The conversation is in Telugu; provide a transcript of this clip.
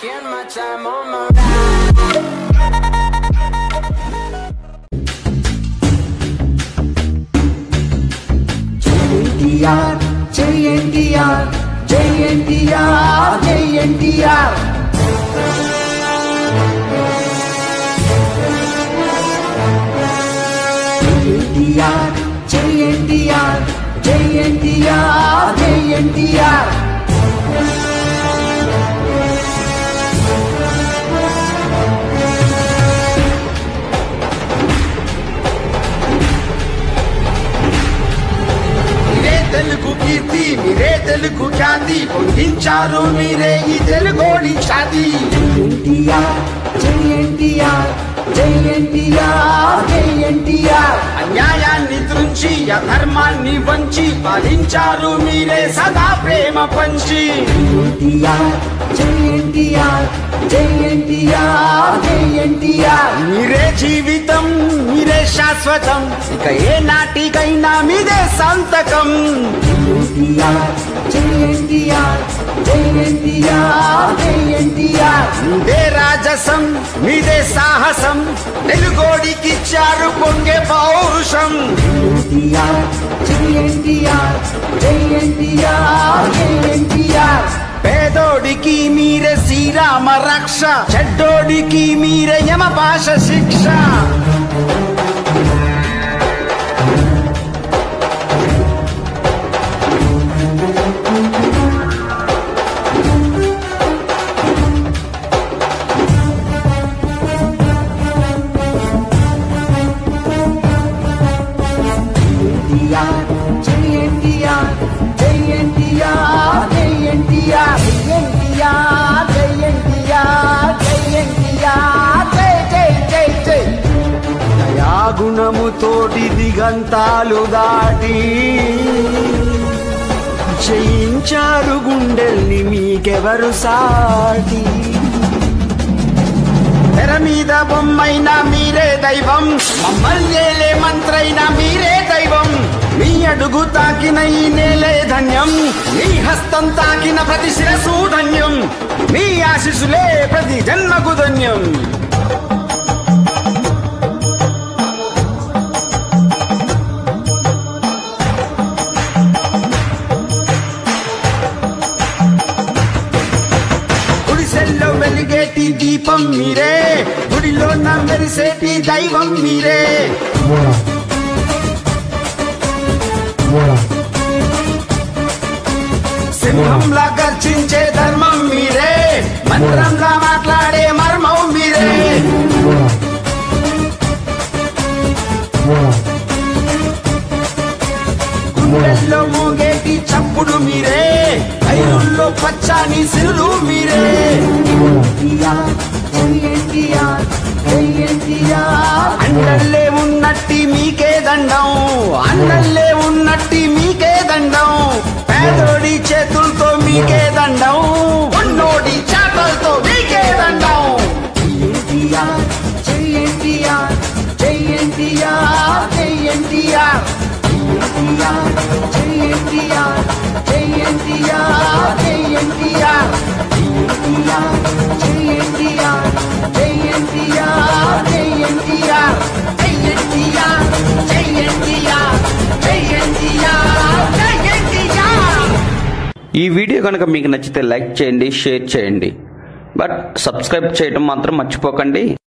taking my time on my ride. NTR జై ఎన్టీఆర్ జై ఎన్టీఆర్ జై ఎన్టీఆర్ ఎన్టీఆర్ జై ఎన్టీఆర్ జై ఎన్టీఆర్ జై ఎన్టీఆర్ మీరే తెలుగు కీర్తి మీరే తెలుగు ఖ్యాతి పొందించారు మీరే ఈ తెలుగోడి ఖ్యాతి ఎన్టీఆర్ జై ఎన్టీఆర్ జై ఎన్టీఆర్ జై ఎన్టీఆర్ అన్యాయాన్ని త్రుంచి అధర్మాన్ని వంచి పాలించారు మీరే సదా ప్రేమ పంచి ఎన్టీఆర్ జై ఎన్టీఆర్ జై ఎన్టీఆర్ జై ఎన్టీఆర్ మీరే జీవితం మీరే శాశ్వతం ఇక ఏ నాటికైనా మీదే సంతకం ఎన్టీఆర్ జై ఎన్టీఆర్ జై ఎన్టీఆర్ జై ఎన్టీఆర్ మీదే రాజసం మీదే సాహసం తెలుగోడికిచ్చారు పొంగే పౌరుషం ఎన్టీఆర్ జై ఎన్టీఆర్ జై ఎన్టీఆర్ జై ఎన్టీఆర్ పేదోడికి మీరే శ్రీరామ రక్ష చెడ్డోడికి మీరే యమ భాష శిక్ష ఎన్టీఆర్ జై ఎన్టీఆర్ జై ఎన్టీఆర్ జై ఎన్టీఆర్ జై ఎన్టీఆర్ జై ఎన్టీఆర్ జై ఎన్టీఆర్ జై జై జై జై దయాగుణముతోటి దిగంతాలు దాటి జయించారు గుండెల్ని మీకెవరు సాటి తెర మీద బొమ్మైనా మీరే దైవం మమ్మల్ని ఏలే మంత్రైనా మీరే దైవం మీ అడుగు తాకిన ఈ నేలే ధన్యం మీ హస్తం తాకిన ప్రతి శిరసు ధన్యం మీ ఆశిసులే ప్రతి జన్మకు ధన్యం గుడిసెల్లో వెలిగేటి దీపం మీరే గుడిలో నా మెరిసేటి దైవం మీరే సింహంలా గర్జించే ధర్మం మీరే మంత్రంలా మాట్లాడే మర్మం మీరే గుండెల్లో మోగేటి చప్పుడు మీరే ఐరుల్లో పచ్చాని సిరులు మీరే ఎన్టీఆర్ జై ఎన్టీఆర్ జై ఎన్టీఆర్ అండల్లే ఉన్నట్టి మీకే దండం అండల్లే ఉన్నట్టి మీకే దండం పేదోడి చేతులతో మీకే దండం ఉన్నోడి చేతలతో మీకే దండం ఎన్టీఆర్ జై ఎన్టీఆర్ జై ఎన్టీఆర్ జై ఎన్టీఆర్ ఎన్టీఆర్ జై ఎన్టీఆర్ జై ఎన్టీఆర్ జై ఎన్టీఆర్ ఎన్టీఆర్ జై ఎన్టీఆర్ జై ఎన్టీఆర్ జై ఎన్టీఆర్ జై ఎన్టీఆర్ జై ఎన్టీఆర్ జై ఎన్టీఆర్ జై ఎన్టీఆర్ ఈ వీడియో కనుక మీకు నచ్చితే లైక్ చేయండి షేర్ చేయండి బట్ సబ్స్క్రైబ్ చేయడం మాత్రం మర్చిపోకండి